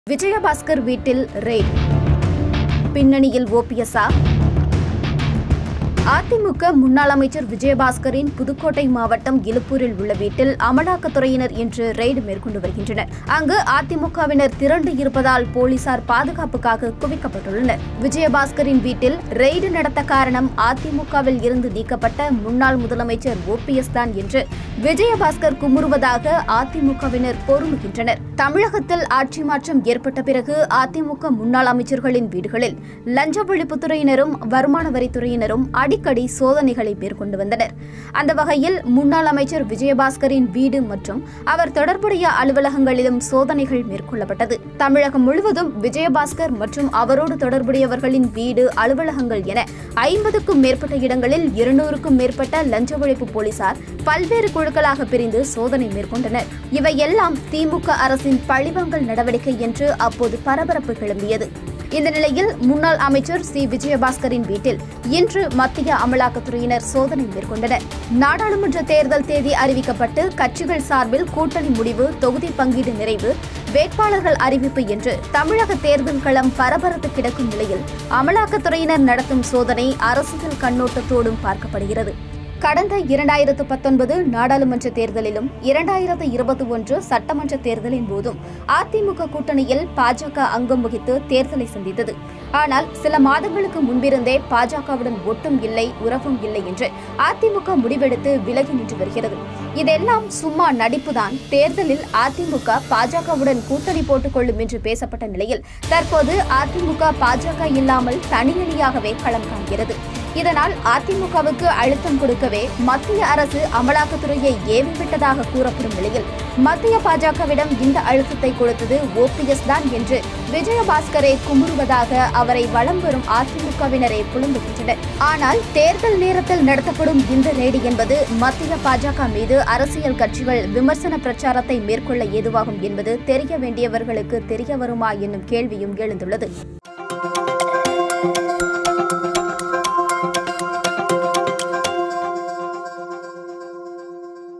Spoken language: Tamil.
விஜயபாஸ்கர் வீட்டில் ரெய்ட் பின்னணியில் ஓபிஎஸ்ஆ அதிமுக முன்னாள் அமைச்சர் விஜயபாஸ்கரின் புதுக்கோட்டை மாவட்டம் இலுப்பூரில் உள்ள வீட்டில் அமலாக்கத்துறையினர் இன்று ரெய்டு மேற்கொண்டு வருகின்றனர் அங்கு அதிமுகவினர் திரண்டு இருப்பதால் போலீசார் பாதுகாப்புக்காக குவிக்கப்பட்டுள்ளனர் விஜயபாஸ்கரின் வீட்டில் ரெய்டு நடத்த காரணம் அதிமுகவில் இருந்து நீக்கப்பட்ட முன்னாள் முதலமைச்சர் ஓபிஎஸ் தான் என்று விஜயபாஸ்கர் குமுறுவதாக அதிமுகவினர் பொறுமுகின்றனர் தமிழகத்தில் ஆட்சி மாற்றம் ஏற்பட்ட பிறகு அதிமுக முன்னாள் அமைச்சர்களின் வீடுகளில் லஞ்ச ஒழிப்புத்துறையினரும் வருமான வரித்துறையினரும் அடிக்கடி சோதனைகளை மேற்கொண்டு வந்தனர் அந்த வகையில் முன்னாள் அமைச்சர் விஜயபாஸ்கரின் வீடு மற்றும் அவர் தொடர்புடைய அலுவலகங்களிலும் சோதனைகள் மேற்கொள்ளப்பட்டது தமிழகம் முழுவதும் விஜயபாஸ்கர் மற்றும் அவரோடு தொடர்புடையவர்களின் வீடு அலுவலகங்கள் என ஐம்பதுக்கும் மேற்பட்ட இடங்களில் இருநூறுக்கும் மேற்பட்ட லஞ்ச ஒழிப்பு போலீசார் பல்வேறு குழுக்களாக பிரிந்து சோதனை மேற்கொண்டனர் இவையெல்லாம் திமுக அரசின் பழிவாங்கல் நடவடிக்கை என்று அப்போது பரபரப்பு கிளம்பியது இந்த நிலையில் முன்னாள் அமைச்சர் சி விஜயபாஸ்கரின் வீட்டில் இன்று மத்திய அமலாக்கத்துறையினர் சோதனை மேற்கொண்டனர் நாடாளுமன்ற தேர்தல் தேதி அறிவிக்கப்பட்டு கட்சிகள் சார்பில் கூட்டணி முடிவு தொகுதி பங்கீடு நிறைவு வேட்பாளர்கள் அறிவிப்பு என்று தமிழக தேர்தல் களம் பரபரத்து கிடக்கும் நிலையில் அமலாக்கத்துறையினர் நடத்தும் சோதனை அரசியல் கண்ணோட்டத்தோடும் பார்க்கப்படுகிறது கடந்த இரண்டாயிரத்து பத்தொன்பது நாடாளுமன்ற தேர்தலிலும் இரண்டாயிரத்து இருபத்தி ஒன்று சட்டமன்ற தேர்தலின் போதும் அதிமுக கூட்டணியில் பாஜக அங்கம் வகித்து தேர்தலை சந்தித்தது ஆனால் சில மாதங்களுக்கு முன்பிருந்தே பாஜகவுடன் ஒட்டும் இல்லை உறவும் இல்லை என்று அதிமுக முடிவெடுத்து விலகி நின்று வருகிறது இதெல்லாம் சும்மா நடிப்புதான் தேர்தலில் அதிமுக பாஜகவுடன் கூட்டணி போட்டுக் கொள்ளும் என்று பேசப்பட்ட நிலையில் தற்போது அதிமுக பாஜக இல்லாமல் தனியணியாகவே களம் காண்கிறது இதனால் அதிமுகவுக்கு அழுத்தம் கொடுக்கவே மத்திய அரசு அமலாக்கத்துறையை ஏவிவிட்டதாக கூறப்படும் நிலையில் மத்திய பாஜகவிடம் இந்த அழுத்தத்தை கொடுத்தது ஓபிஎஸ் தான் என்று விஜயபாஸ்கரை குமுறுவதாக அவரை வலம் வரும் அதிமுகவினரை புலம்புகின்றனர் ஆனால் தேர்தல் நேரத்தில் நடத்தப்படும் இந்த ரெய்டு என்பது மத்திய பாஜக மீது அரசியல் கட்சிகள் விமர்சன பிரச்சாரத்தை மேற்கொள்ள ஏதுவாகும் என்பது தெரிய வேண்டியவர்களுக்கு தெரிய வருமா என்னும் கேள்வியும் எழுந்துள்ளது